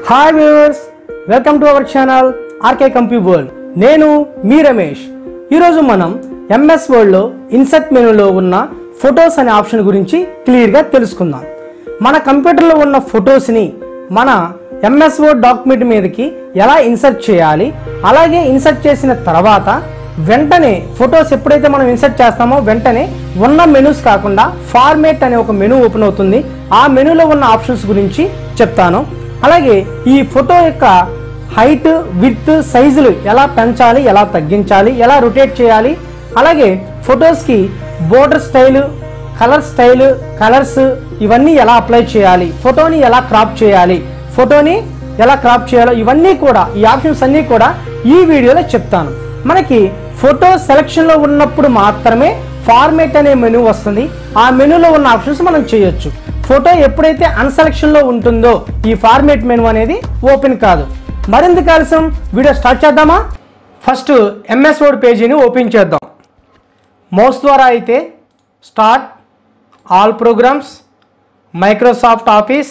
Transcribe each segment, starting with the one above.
hi viewers welcome to our channel RK compu world నేను మీ రమేష్ ఈరోజు మనం ఎంఎస్ వర్డ్లో ఇన్సర్ట్ మెనూలో ఉన్న ఫొటోస్ అనే ఆప్షన్ గురించి క్లియర్గా తెలుసుకుందాం మన కంప్యూటర్లో ఉన్న ఫొటోస్ని మన ఎంఎస్ వర్డ్ డాక్యుమెంట్ మీదకి ఎలా ఇన్సర్ట్ చేయాలి అలాగే ఇన్సర్ట్ చేసిన తర్వాత వెంటనే ఫొటోస్ ఎప్పుడైతే మనం ఇన్సర్ట్ చేస్తామో వెంటనే ఉన్న మెనూస్ కాకుండా ఫార్మేట్ అనే ఒక మెనూ ఓపెన్ అవుతుంది ఆ మెనూలో ఉన్న ఆప్షన్స్ గురించి చెప్తాను అలాగే ఈ ఫోటో యొక్క హైట్ విత్ సైజులు ఎలా పెంచాలి ఎలా తగ్గించాలి ఎలా రొటేట్ చేయాలి అలాగే ఫొటోస్కి border style colour style colours ఇవన్నీ ఎలా అప్లై చేయాలి ఫోటోని ఎలా క్రాప్ చేయాలి ఫోటోని ఎలా క్రాప్ చేయాలో ఇవన్నీ కూడా ఈ ఆప్షన్స్ అన్నీ కూడా ఈ వీడియోలో చెప్తాను మనకి ఫోటో సెలక్షన్లో ఉన్నప్పుడు మాత్రమే ఫార్మేట్ అనే మెనూ వస్తుంది ఆ మెనూలో ఉన్న ఆప్షన్స్ మనం చేయొచ్చు ఫోటో ఎప్పుడైతే అన్సెలక్షన్లో ఉంటుందో ఈ ఫార్మేట్ మెనూ అనేది ఓపెన్ కాదు మరింత ఆలస్యం వీడియో స్టార్ట్ చేద్దామా ఫస్ట్ ఎంఎస్ వర్డ్ పేజీని ఓపెన్ చేద్దాం మౌస్ ద్వారా అయితే start all programs Microsoft Office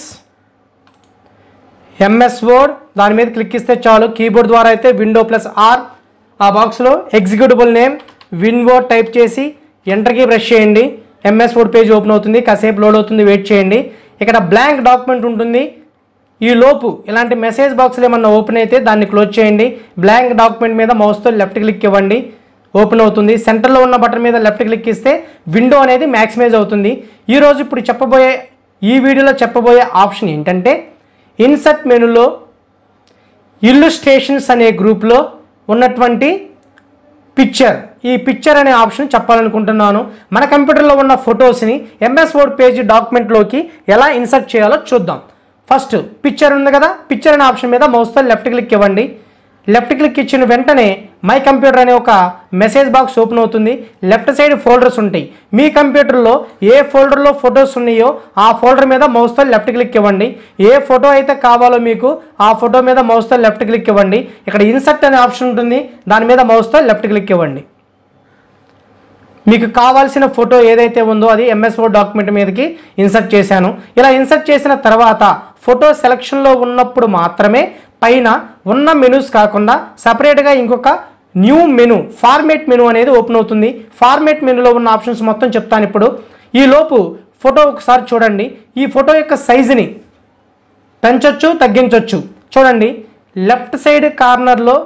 MS Word దాని మీద క్లిక్ ఇస్తే చాలు కీబోర్డ్ ద్వారా అయితే విండో ప్లస్ ఆర్ ఆ బాక్స్లో executable name win word type చేసి ఎంటర్కి ప్రెస్ చేయండి ఎంఎస్ వర్డ్ పేజ్ ఓపెన్ అవుతుంది కాసేపు లోడ్ అవుతుంది వెయిట్ చేయండి ఇక్కడ బ్లాంక్ డాక్యుమెంట్ ఉంటుంది ఈ లోపు ఇలాంటి మెసేజ్ బాక్స్లు ఏమన్నా ఓపెన్ అయితే దాన్ని క్లోజ్ చేయండి బ్లాంక్ డాక్యుమెంట్ మీద మౌస్తో లెఫ్ట్ క్లిక్ ఇవ్వండి ఓపెన్ అవుతుంది సెంటర్లో ఉన్న బటన్ మీద లెఫ్ట్ క్లిక్ ఇస్తే విండో అనేది మ్యాక్సిమైజ్ అవుతుంది ఈరోజు ఇప్పుడు చెప్పబోయే ఈ వీడియోలో చెప్పబోయే ఆప్షన్ ఏంటంటే ఇన్సర్ట్ మెనూలో ఇల్లుస్ట్రేషన్స్ అనే గ్రూప్లో ఉన్నటువంటి పిక్చర్ ఈ పిక్చర్ అనే ఆప్షన్ చెప్పాలనుకుంటున్నాను మన కంప్యూటర్లో ఉన్న ఫొటోస్ని ఎంఎస్ వర్డ్ పేజ్ డాక్యుమెంట్లోకి ఎలా ఇన్సర్ట్ చేయాలో చూద్దాం ఫస్ట్ పిక్చర్ ఉంది కదా పిక్చర్ అనే ఆప్షన్ మీద మౌస్తో లెఫ్ట్ క్లిక్ ఇవ్వండి లెఫ్ట్ క్లిక్ ఇచ్చిన వెంటనే మై కంప్యూటర్ అనే ఒక మెసేజ్ బాక్స్ ఓపెన్ అవుతుంది లెఫ్ట్ సైడ్ ఫోల్డర్స్ ఉంటాయి మీ కంప్యూటర్లో ఏ ఫోల్డర్లో ఫొటోస్ ఉన్నాయో ఆ ఫోల్డర్ మీద మౌస్తో లెఫ్ట్ క్లిక్ ఇవ్వండి ఏ ఫోటో అయితే కావాలో మీకు ఆ ఫోటో మీద మౌస్తో లెఫ్ట్ క్లిక్ ఇవ్వండి ఇక్కడ ఇన్సర్ట్ అనే ఆప్షన్ ఉంటుంది దాని మీద మౌస్తో లెఫ్ట్ క్లిక్ ఇవ్వండి మీకు కావాల్సిన ఫోటో ఏదైతే ఉందో అది ఎంఎస్ వర్డ్ డాక్యుమెంట్ మీదకి ఇన్సర్ట్ చేశాను ఇలా ఇన్సర్ట్ చేసిన తర్వాత ఫోటో సెలక్షన్లో ఉన్నప్పుడు మాత్రమే పైన ఉన్న మెనూస్ కాకుండా సపరేట్గా ఇంకొక న్యూ మెనూ ఫార్మేట్ మెనూ అనేది ఓపెన్ అవుతుంది ఫార్మేట్ మెనూలో ఉన్న ఆప్షన్స్ మొత్తం చెప్తాను ఇప్పుడు ఈ లోపు ఫోటో ఒకసారి చూడండి ఈ ఫోటో యొక్క సైజుని పెంచొచ్చు తగ్గించవచ్చు చూడండి లెఫ్ట్ సైడ్ కార్నర్లో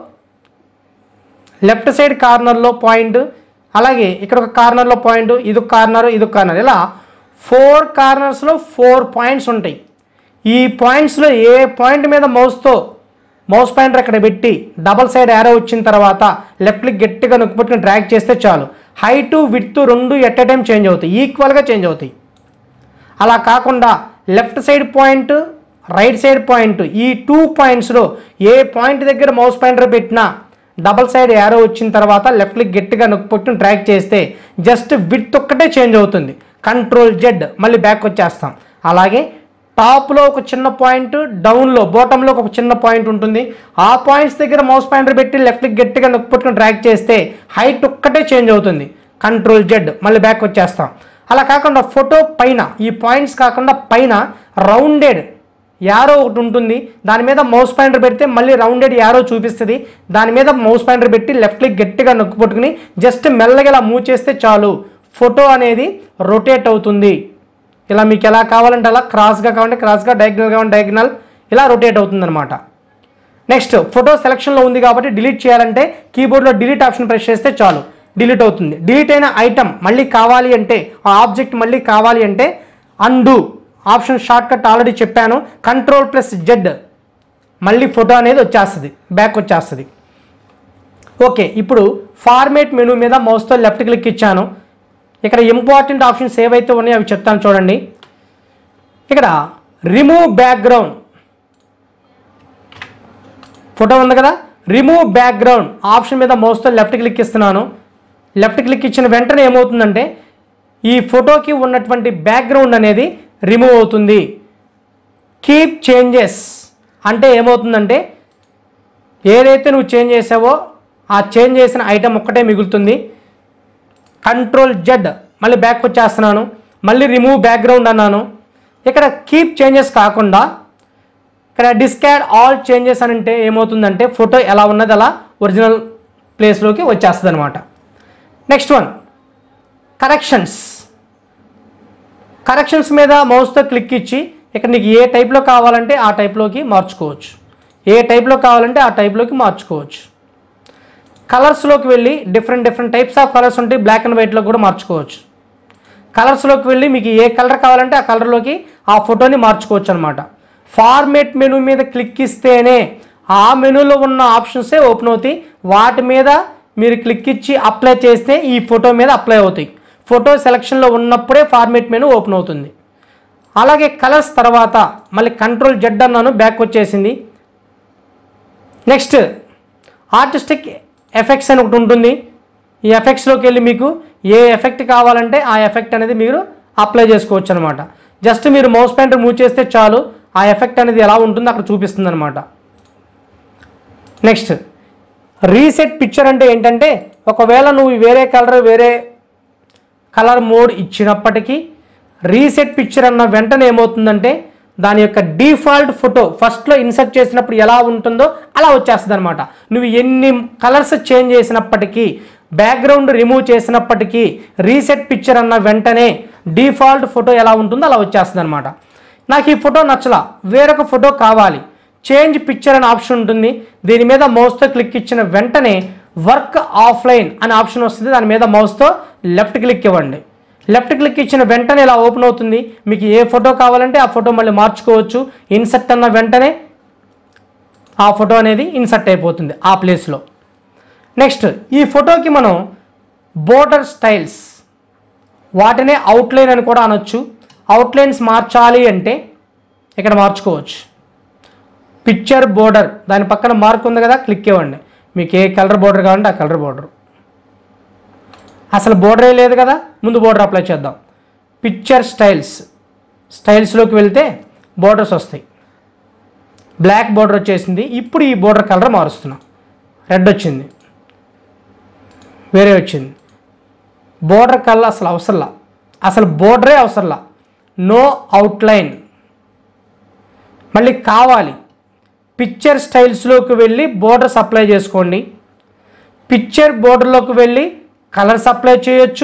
లెఫ్ట్ సైడ్ కార్నర్లో పాయింట్ అలాగే ఇక్కడ ఒక కార్నర్లో పాయింట్ ఇది ఒక కార్నర్ ఇది ఒక కార్నర్ ఇలా ఫోర్ కార్నర్స్లో ఫోర్ పాయింట్స్ ఉంటాయి ఈ పాయింట్స్లో ఏ పాయింట్ మీద మౌస్తో మౌస్ పాయింటర్ అక్కడ పెట్టి డబల్ సైడ్ యారో వచ్చిన తర్వాత లెఫ్ట్ క్లిక్ గట్టిగా నొక్కిపెట్టుకుని డ్రాగ్ చేస్తే చాలు హైటు విడ్త్ రెండు ఎట్ ఎ టైం చేంజ్ అవుతాయి ఈక్వల్గా చేంజ్ అవుతాయి అలా కాకుండా left side point right side point ఈ టూ పాయింట్స్లో ఏ పాయింట్ దగ్గర మౌస్ పాయింటర్ పెట్టినా డబల్ సైడ్ యారో వచ్చిన తర్వాత లెఫ్ట్ క్లిక్ గట్టిగా నొక్కిపెట్టుకుని ట్రాక్ చేస్తే జస్ట్ విత్ ఒక్కటే చేంజ్ అవుతుంది కంట్రోల్ జెడ్ మళ్ళీ బ్యాక్ వచ్చేస్తాం అలాగే టాప్లో ఒక చిన్న పాయింట్ డౌన్లో బాటంలో ఒక చిన్న పాయింట్ ఉంటుంది ఆ పాయింట్స్ దగ్గర మౌస్ పాయింటర్ పెట్టి లెఫ్ట్ క్లిక్ గట్టిగా నొక్కిపెట్టుకుని ట్రాక్ చేస్తే హైట్ ఒక్కటే చేంజ్ అవుతుంది కంట్రోల్ జెడ్ మళ్ళీ బ్యాక్ వచ్చేస్తాం అలా కాకుండా ఫోటో పైన ఈ పాయింట్స్ కాకుండా పైన రౌండెడ్ యారో ఒకటి ఉంటుంది దాని మీద మౌస్ పాయింటర్ పెడితే మళ్ళీ రౌండెడ్ యారో చూపిస్తుంది దాని మీద మౌస్ పాయింటర్ పెట్టి లెఫ్ట్ క్లిక్ గట్టిగా నొక్కి పట్టుకుని జస్ట్ మెల్లగా ఇలా మూవ్ చేస్తే చాలు ఫోటో అనేది రొటేట్ అవుతుంది ఇలా మీకు ఎలా కావాలంటే అలా క్రాస్గా కావాలంటే క్రాస్గా డయాగ్నల్ కావాలంటే డయాగ్నల్ ఇలా రొటేట్ అవుతుంది అనమాట నెక్స్ట్ ఫోటో సెలక్షన్లో ఉంది కాబట్టి డిలీట్ చేయాలంటే కీబోర్డ్లో డిలీట్ ఆప్షన్ ప్రెస్ చేస్తే చాలు డిలీట్ అవుతుంది డిలీట్ అయిన ఐటమ్ మళ్ళీ కావాలి అంటే ఆ ఆబ్జెక్ట్ మళ్ళీ కావాలి అంటే undo option shortcut already చెప్పాను కంట్రోల్ ప్లస్ జెడ్ మళ్ళీ ఫోటో అనేది వచ్చేస్తుంది బ్యాక్ వచ్చేస్తుంది ఓకే ఇప్పుడు ఫార్మేట్ మెనూ మీద మౌస్తో లెఫ్ట్ క్లిక్ ఇచ్చాను ఇక్కడ ఇంపార్టెంట్ ఆప్షన్స్ ఏవైతే ఉన్నాయో అవి చెప్తాను చూడండి ఇక్కడ రిమూవ్ బ్యాక్గ్రౌండ్ ఫోటో ఉంది కదా రిమూవ్ బ్యాక్గ్రౌండ్ ఆప్షన్ మీద మౌస్తో లెఫ్ట్ క్లిక్ ఇస్తున్నాను లెఫ్ట్ క్లిక్ ఇచ్చిన వెంటనే ఏమవుతుందంటే ఈ ఫోటోకి ఉన్నటువంటి బ్యాక్గ్రౌండ్ అనేది రిమూవ్ అవుతుంది కీప్ చేంజెస్ అంటే ఏమవుతుందంటే ఏదైతే నువ్వు చేంజ్ చేసావో ఆ చేంజ్ చేసిన ఐటమ్ ఒక్కటే మిగులుతుంది కంట్రోల్ జెడ్ మళ్ళీ బ్యాక్ వచ్చేస్తున్నాను మళ్ళీ రిమూవ్ బ్యాక్గ్రౌండ్ అన్నాను ఇక్కడ కీప్ చేంజెస్ కాకుండా ఇక్కడ డిస్కాడ్ ఆల్ చేంజెస్ అని అంటే ఏమవుతుందంటే ఫోటో ఎలా ఉన్నది అలా ఒరిజినల్ ప్లేస్లోకి వచ్చేస్తుంది అనమాట నెక్స్ట్ వన్ కరెక్షన్స్ కరెక్షన్స్ మీద మౌస్తో క్లిక్ ఇచ్చి ఇక్కడ నీకు ఏ టైప్లో కావాలంటే ఆ టైప్లోకి మార్చుకోవచ్చు ఏ టైప్లో కావాలంటే ఆ టైప్లోకి మార్చుకోవచ్చు కలర్స్లోకి వెళ్ళి different different types of colours ఉంటాయి బ్లాక్ అండ్ వైట్లో కూడా మార్చుకోవచ్చు కలర్స్లోకి వెళ్ళి మీకు ఏ కలర్ కావాలంటే ఆ కలర్లోకి ఆ ఫోటోని మార్చుకోవచ్చు అనమాట ఫార్మేట్ మెనూ మీద క్లిక్ ఇస్తేనే ఆ మెనూలో ఉన్న ఆప్షన్సే ఓపెన్ అవుతాయి వాటి మీద మీరు క్లిక్ ఇచ్చి అప్లై చేస్తే ఈ ఫోటో మీద అప్లై అవుతాయి ఫోటో సెలక్షన్లో ఉన్నప్పుడే ఫార్మేట్ మెనూ ఓపెన్ అవుతుంది అలాగే కలర్స్ తర్వాత మళ్ళీ కంట్రోల్ జెడ్ అన్నాను బ్యాక్ వచ్చేసింది నెక్స్ట్ ఆర్టిస్టిక్ ఎఫెక్ట్స్ అని ఒకటి ఉంటుంది ఈ ఎఫెక్ట్స్లోకి వెళ్ళి మీకు ఏ ఎఫెక్ట్ కావాలంటే ఆ ఎఫెక్ట్ అనేది మీరు అప్లై చేసుకోవచ్చు అనమాట జస్ట్ మీరు మౌస్ పాయింటర్ మూవ్ చేస్తే చాలు ఆ ఎఫెక్ట్ అనేది ఎలా ఉంటుందో అక్కడ చూపిస్తుంది అనమాట నెక్స్ట్ రీసెట్ పిక్చర్ అంటే ఏంటంటే ఒకవేళ నువ్వు వేరే కలర్ వేరే కలర్ మోడ్ ఇచ్చినప్పటికీ రీసెట్ పిక్చర్ అన్న వెంటనే ఏమవుతుందంటే దాని యొక్క డిఫాల్ట్ ఫోటో ఫస్ట్లో ఇన్సర్ట్ చేసినప్పుడు ఎలా ఉంటుందో అలా వచ్చేస్తుంది అనమాట నువ్వు ఎన్ని కలర్స్ చేంజ్ చేసినప్పటికీ బ్యాక్గ్రౌండ్ రిమూవ్ చేసినప్పటికీ రీసెట్ పిక్చర్ అన్న వెంటనే డిఫాల్ట్ ఫోటో ఎలా ఉంటుందో అలా వచ్చేస్తుంది అనమాట నాకు ఈ ఫోటో నచ్చలా వేరొక ఫోటో కావాలి చేంజ్ పిక్చర్ అనే ఆప్షన్ ఉంటుంది దీని మీద మౌస్తో క్లిక్ ఇచ్చిన వెంటనే వర్క్ ఆఫ్లైన్ అనే ఆప్షన్ వస్తుంది దాని మీద మౌస్తో లెఫ్ట్ క్లిక్ ఇవ్వండి లెఫ్ట్ క్లిక్ ఇచ్చిన వెంటనే ఇలా ఓపెన్ అవుతుంది మీకు ఏ ఫోటో కావాలంటే ఆ ఫోటో మళ్ళీ మార్చుకోవచ్చు ఇన్సర్ట్ అన్న వెంటనే ఆ ఫోటో అనేది ఇన్సర్ట్ అయిపోతుంది ఆ ప్లేస్లో నెక్స్ట్ ఈ ఫోటోకి మనం బోర్డర్ స్టైల్స్ వాటినే అవుట్లైన్ అని కూడా అనొచ్చు అవుట్లైన్స్ మార్చాలి అంటే ఇక్కడ మార్చుకోవచ్చు పిక్చర్ బోర్డర్ దాని పక్కన మార్క్ ఉంది కదా క్లిక్ ఇవ్వండి మీకు ఏ కలర్ బోర్డర్ కావాలంటే ఆ కలర్ బోర్డర్ అసలు బోర్డరే లేదు కదా ముందు బోర్డర్ అప్లై చేద్దాం పిక్చర్ స్టైల్స్ స్టైల్స్లోకి వెళ్తే బోర్డర్స్ వస్తాయి బ్లాక్ బోర్డర్ వచ్చేసింది ఇప్పుడు ఈ బోర్డర్ కలర్ మారుస్తున్నాం రెడ్ వచ్చింది వేరే వచ్చింది బోర్డర్ కలర్ అసలు అవసరంలా అసలు బోర్డరే అవసరంలా నో అవుట్లైన్ మళ్ళీ కావాలి పిక్చర్ స్టైల్స్లోకి వెళ్ళి బోర్డర్స్ అప్లై చేసుకోండి పిక్చర్ బోర్డర్లోకి వెళ్ళి కలర్స్ అప్లై చేయొచ్చు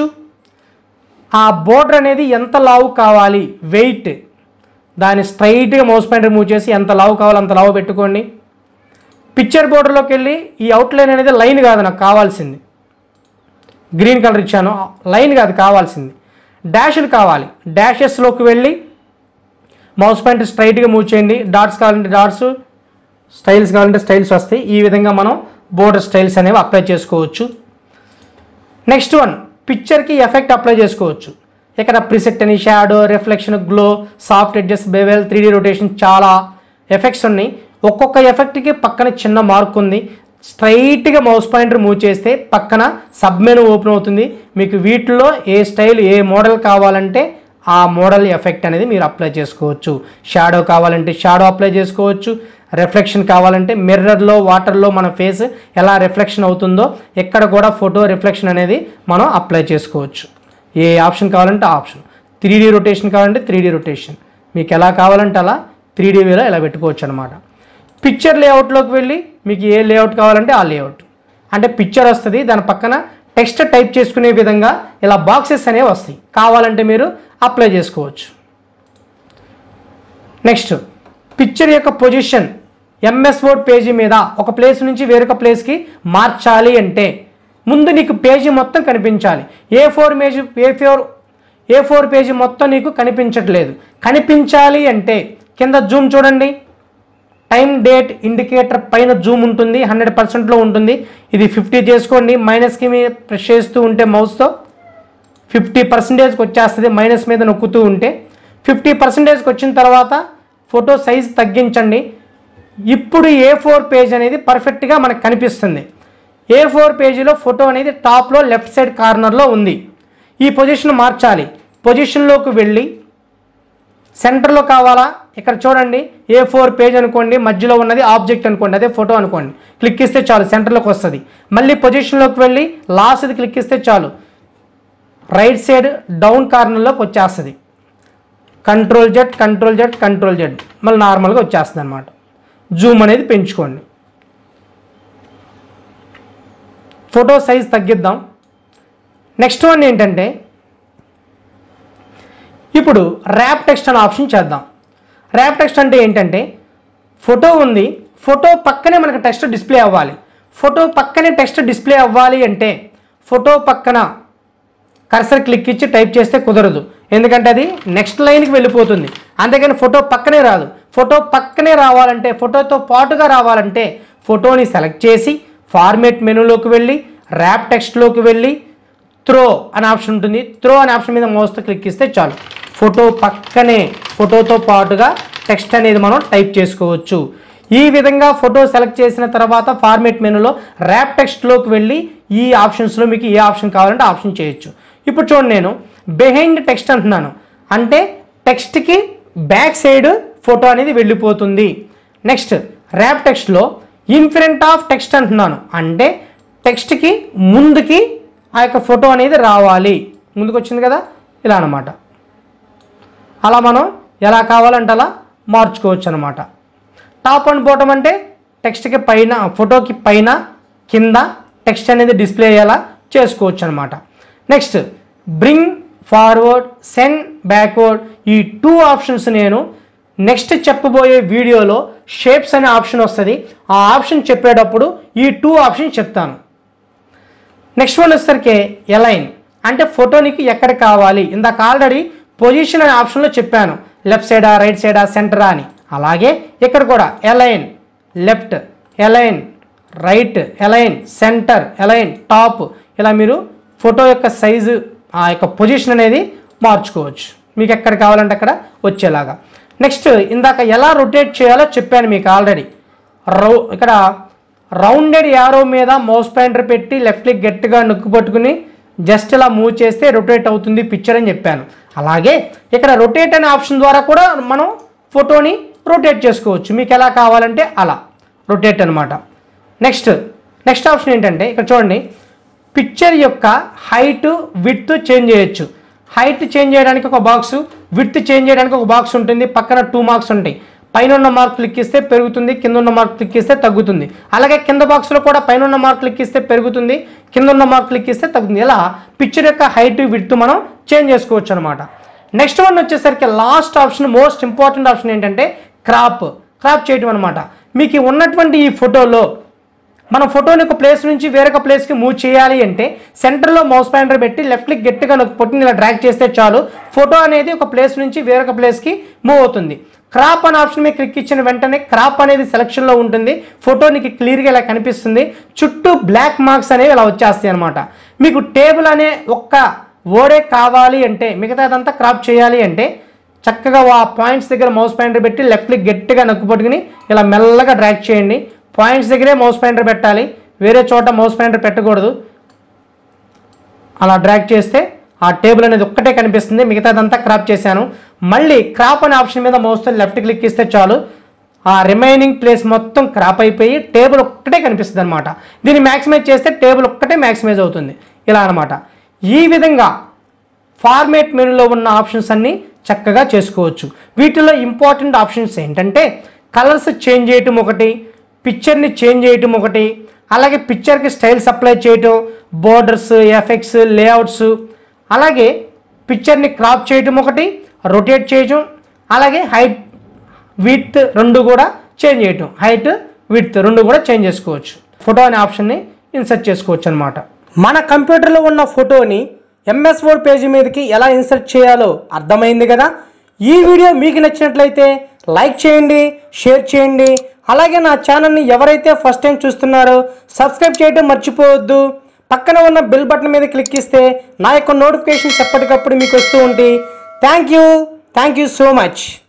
ఆ బోర్డర్ అనేది ఎంత లావు కావాలి వెయిట్ దాన్ని స్ట్రైట్గా మౌస్ పాయింట్ మూవ్ చేసి ఎంత లావు కావాలో అంత లావు పెట్టుకోండి పిక్చర్ బోర్డర్లోకి వెళ్ళి ఈ అవుట్లైన్ అనేది లైన్ కాదు నాకు కావాల్సింది గ్రీన్ కలర్ ఇచ్చాను లైన్ కాదు కావాల్సింది డాష్లు కావాలి డాషెస్లోకి వెళ్ళి మౌస్ పాయింట్ స్ట్రైట్గా మూవ్ చేయండి డాట్స్ కావాలంటే డాట్స్ స్టైల్స్ కావాలంటే స్టైల్స్ వస్తాయి ఈ విధంగా మనం బోర్డర్ స్టైల్స్ అనేవి అప్లై చేసుకోవచ్చు నెక్స్ట్ వన్ పిక్చర్కి ఎఫెక్ట్ అప్లై చేసుకోవచ్చు ఇక్కడ ప్రిసెట్ అని shadow reflection glow soft edges bevel three D rotation చాలా ఎఫెక్ట్స్ ఉన్నాయి ఒక్కొక్క ఎఫెక్ట్కి పక్కన చిన్న మార్క్ ఉంది స్ట్రైట్గా మౌస్ పాయింటర్ మూవ్ చేస్తే పక్కన సబ్ మెనూ ఓపెన్ అవుతుంది మీకు వీటిలో ఏ స్టైల్ ఏ మోడల్ కావాలంటే ఆ మోడల్ ఎఫెక్ట్ అనేది మీరు అప్లై చేసుకోవచ్చు షాడో కావాలంటే షాడో అప్లై చేసుకోవచ్చు రిఫ్లెక్షన్ కావాలంటే మిర్రర్లో వాటర్లో మన ఫేస్ ఎలా రిఫ్లెక్షన్ అవుతుందో ఎక్కడ కూడా ఫోటో రిఫ్లెక్షన్ అనేది మనం అప్లై చేసుకోవచ్చు ఏ ఆప్షన్ కావాలంటే ఆ ఆప్షన్ త్రీ డీ రొటేషన్ కావాలంటే త్రీ డీ రొటేషన్ మీకు ఎలా కావాలంటే అలా త్రీ డీలో ఇలా పెట్టుకోవచ్చు అనమాట పిక్చర్ లేఅవుట్లోకి వెళ్ళి మీకు ఏ లేఅవుట్ కావాలంటే ఆ లేఅవుట్ అంటే పిక్చర్ వస్తుంది దాని పక్కన టెక్స్ట్ టైప్ చేసుకునే విధంగా ఇలా బాక్సెస్ అనేవి వస్తాయి కావాలంటే మీరు అప్లై చేసుకోవచ్చు నెక్స్ట్ పిక్చర్ యొక్క పొజిషన్ ఎంఎస్ వర్డ్ పేజీ మీద ఒక ప్లేస్ నుంచి వేరొక ప్లేస్కి మార్చాలి అంటే ముందు నీకు పేజీ మొత్తం కనిపించాలి A four page A four A four page మొత్తం నీకు కనిపించట్లేదు కనిపించాలి అంటే కింద జూమ్ చూడండి టైం డేట్ ఇండికేటర్ పైన జూమ్ ఉంటుంది హండ్రెడ్ పర్సెంట్లో ఉంటుంది ఇది ఫిఫ్టీ చేసుకోండి మైనస్కి మీ ప్రెస్ చేస్తూ ఉంటే మౌస్తో ఫిఫ్టీ పర్సెంటేజ్కి వచ్చేస్తుంది మైనస్ మీద నొక్కుతూ ఉంటే ఫిఫ్టీ పర్సెంటేజ్కి వచ్చిన తర్వాత ఫోటో సైజ్ తగ్గించండి ఇప్పుడు ఏ ఫోర్ పేజ్ అనేది పర్ఫెక్ట్గా మనకు కనిపిస్తుంది ఏ ఫోర్ పేజీలో ఫోటో అనేది టాప్లో లెఫ్ట్ సైడ్ కార్నర్లో ఉంది ఈ పొజిషన్ మార్చాలి పొజిషన్లోకి వెళ్ళి సెంటర్లో కావాలా ఇక్కడ చూడండి ఏ ఫోర్ పేజ్ అనుకోండి మధ్యలో ఉన్నది ఆబ్జెక్ట్ అనుకోండి అదే ఫోటో అనుకోండి క్లిక్ ఇస్తే చాలు సెంటర్లోకి వస్తుంది మళ్ళీ పొజిషన్లోకి వెళ్ళి లాస్ట్ది క్లిక్ ఇస్తే చాలు రైట్ సైడ్ డౌన్ కార్నర్లోకి వచ్చేస్తుంది control Z control Z control Z మళ్ళీ నార్మల్గా వచ్చేస్తుంది అనమాట జూమ్ అనేది పెంచుకోండి ఫోటో సైజ్ తగ్గిద్దాం నెక్స్ట్ వన్ ఏంటంటే ఇప్పుడు ర్యాప్ టెక్స్ట్ అనే ఆప్షన్ చేద్దాం ర్యాప్ టెక్స్ట్ అంటే ఏంటంటే ఫోటో ఉంది ఫోటో పక్కనే మనకు టెక్స్ట్ డిస్ప్లే అవ్వాలి ఫోటో పక్కనే టెక్స్ట్ డిస్ప్లే అవ్వాలి అంటే ఫోటో పక్కన కర్సర్ క్లిక్ ఇచ్చి టైప్ చేస్తే కుదరదు ఎందుకంటే అది నెక్స్ట్ లైన్కి వెళ్ళిపోతుంది అంతేగాని ఫోటో పక్కనే రాదు ఫోటో పక్కనే రావాలంటే ఫోటోతో పాటుగా రావాలంటే ఫోటోని సెలెక్ట్ చేసి ఫార్మేట్ మెనూలోకి వెళ్ళి ర్యాప్ టెక్స్ట్లోకి వెళ్ళి త్రో అనే ఆప్షన్ ఉంటుంది త్రో అనే ఆప్షన్ మీద మోస్తో క్లిక్ ఇస్తే చాలు ఫోటో పక్కనే ఫోటోతో పాటుగా టెక్స్ట్ అనేది మనం టైప్ చేసుకోవచ్చు ఈ విధంగా ఫోటో సెలెక్ట్ చేసిన తర్వాత ఫార్మేట్ మెనూలో ర్యాప్ టెక్స్ట్లోకి వెళ్ళి ఈ ఆప్షన్స్లో మీకు ఏ ఆప్షన్ కావాలంటే ఆప్షన్ చేయొచ్చు ఇప్పుడు చూడండి నేను బిహైండ్ టెక్స్ట్ అంటున్నాను అంటే టెక్స్ట్కి బ్యాక్ సైడ్ ఫోటో అనేది వెళ్ళిపోతుంది నెక్స్ట్ ర్యాప్ టెక్స్ట్లో ఇన్ ఫ్రంట్ ఆఫ్ టెక్స్ట్ అంటున్నాను అంటే టెక్స్ట్కి ముందుకి ఆ యొక్క ఫోటో అనేది రావాలి ముందుకు వచ్చింది కదా ఇలా అనమాట అలా మనం ఎలా కావాలంటే అలా మార్చుకోవచ్చు అనమాట టాప్ అండ్ బాటమ్ అంటే టెక్స్ట్కి పైన ఫోటోకి పైన కింద టెక్స్ట్ అనేది డిస్ప్లే అయ్యేలా చేసుకోవచ్చు అనమాట next bring forward send backward ఈ టూ ఆప్షన్స్ నేను నెక్స్ట్ చెప్పబోయే వీడియోలో షేప్స్ అనే ఆప్షన్ వస్తుంది ఆ ఆప్షన్ చెప్పేటప్పుడు ఈ టూ ఆప్షన్ చెప్తాను నెక్స్ట్ వన్ వచ్చేసరికి ఎలైన్ అంటే ఫోటో నీకు ఎక్కడ కావాలి ఇందాక ఆల్రెడీ పొజిషన్ అనే ఆప్షన్లో చెప్పాను లెఫ్ట్ సైడా రైట్ సైడా సెంటరా అని అలాగే ఇక్కడ కూడా align left align right align centre align top ఇలా మీరు ఫోటో యొక్క సైజు ఆ యొక్క పొజిషన్ అనేది మార్చుకోవచ్చు మీకు ఎక్కడ కావాలంటే అక్కడ వచ్చేలాగా నెక్స్ట్ ఇందాక ఎలా రొటేట్ చేయాలో చెప్పాను మీకు ఆల్రెడీ రౌ ఇక్కడ రౌండెడ్ యారో మీద మౌస్ పాయింటర్ పెట్టి లెఫ్ట్ క్లిక్ గట్టిగా నొక్కు పట్టుకుని జస్ట్ ఇలా మూవ్ చేస్తే రొటేట్ అవుతుంది పిక్చర్ అని చెప్పాను అలాగే ఇక్కడ రొటేట్ అనే ఆప్షన్ ద్వారా కూడా మనం ఫోటోని రొటేట్ చేసుకోవచ్చు మీకు ఎలా కావాలంటే అలా రొటేట్ అనమాట నెక్స్ట్ నెక్స్ట్ ఆప్షన్ ఏంటంటే ఇక్కడ చూడండి పిక్చర్ యొక్క హైట్ విత్ చేంజ్ చేయొచ్చు హైట్ చేంజ్ చేయడానికి ఒక బాక్స్ విత్ చేంజ్ చేయడానికి ఒక బాక్స్ ఉంటుంది పక్కన టూ మార్క్స్ ఉంటాయి పైన ఉన్న మార్క్ క్లిక్ ఇస్తే పెరుగుతుంది కింద ఉన్న మార్క్ క్లిక్ ఇస్తే తగ్గుతుంది అలాగే కింద బాక్స్లో కూడా పైన ఉన్న మార్క్ క్లిక్ ఇస్తే పెరుగుతుంది కింద ఉన్న మార్క్ క్లిక్ ఇస్తే తగ్గుతుంది ఇలా పిక్చర్ యొక్క హైట్ విత్ మనం చేంజ్ చేసుకోవచ్చు అనమాట నెక్స్ట్ వన్ వచ్చేసరికి last option most important option ఏంటంటే క్రాప్ క్రాప్ చేయటం అనమాట మీకు ఉన్నటువంటి ఈ ఫోటోలో మన ఫోటోని ఒక ప్లేస్ నుంచి వేరొక ప్లేస్కి మూవ్ చేయాలి అంటే సెంటర్లో మౌస్ పాయింటర్ పెట్టి లెఫ్ట్ క్లిక్ గట్టిగా నొక్కి పొట్టిని ఇలా డ్రాగ్ చేస్తే చాలు ఫోటో అనేది ఒక ప్లేస్ నుంచి వేరొక ప్లేస్కి మూవ్ అవుతుంది క్రాప్ అనే ఆప్షన్ మీద క్లిక్ ఇచ్చిన వెంటనే క్రాప్ అనేది సెలక్షన్లో ఉంటుంది ఫోటో నీకు క్లియర్గా ఇలా కనిపిస్తుంది చుట్టూ బ్లాక్ మార్క్స్ అనేవి ఇలా వచ్చేస్తాయి అనమాట మీకు టేబుల్ అనే ఒక్క ఓడే కావాలి అంటే మిగతాదంతా క్రాప్ చేయాలి అంటే చక్కగా ఆ పాయింట్స్ దగ్గర మౌస్ పాయింటర్ పెట్టి లెఫ్ట్ క్లిక్ గట్టిగా నొక్కు పట్టుకుని ఇలా మెల్లగా డ్రాగ్ చేయండి పాయింట్స్ దగ్గరే మౌస్ పాయింటర్ పెట్టాలి వేరే చోట మౌస్ పాయింటర్ పెట్టకూడదు అలా డ్రాగ్ చేస్తే ఆ టేబుల్ అనేది ఒక్కటే కనిపిస్తుంది మిగతాదంతా క్రాప్ చేశాను మళ్ళీ క్రాప్ అనే ఆప్షన్ మీద మౌస్తో లెఫ్ట్ క్లిక్ ఇస్తే చాలు ఆ రిమైనింగ్ ప్లేస్ మొత్తం క్రాప్ అయిపోయి టేబుల్ ఒక్కటే కనిపిస్తుంది అనమాట దీన్ని మ్యాక్సిమైజ్ చేస్తే టేబుల్ ఒక్కటే మ్యాక్సిమైజ్ అవుతుంది ఇలా అనమాట ఈ విధంగా ఫార్మేట్ మెనూలో ఉన్న ఆప్షన్స్ అన్ని చక్కగా చేసుకోవచ్చు వీటిలో ఇంపార్టెంట్ ఆప్షన్స్ ఏంటంటే కలర్స్ చేంజ్ చేయటం ఒకటి పిక్చర్ని చేంజ్ చేయటం ఒకటి అలాగే పిక్చర్కి స్టైల్స్ అప్లై చేయటం బోర్డర్స్ ఎఫెక్ట్స్ లేఅవుట్స్ అలాగే పిక్చర్ని క్రాప్ చేయటం ఒకటి రొటేట్ చేయటం అలాగే హైట్ విత్ రెండు కూడా చేంజ్ చేయటం హైట్ విత్ రెండు కూడా చేంజ్ చేసుకోవచ్చు ఫోటో అనే ఆప్షన్ని ఇన్సర్ట్ చేసుకోవచ్చు అనమాట మన కంప్యూటర్లో ఉన్న ఫోటోని ఎంఎస్ వర్డ్ పేజీ మీదకి ఎలా ఇన్సర్ట్ చేయాలో అర్థమైంది కదా ఈ వీడియో మీకు నచ్చినట్లయితే లైక్ చేయండి షేర్ చేయండి అలాగే నా ఛానల్ని ఎవరైతే ఫస్ట్ టైం చూస్తున్నారో సబ్స్క్రైబ్ చేయడం మర్చిపోవద్దు పక్కన ఉన్న బెల్ బటన్ మీద క్లిక్ ఇస్తే నా యొక్క నోటిఫికేషన్స్ ఎప్పటికప్పుడు మీకు వస్తూ ఉంటాయి thank you thank you so much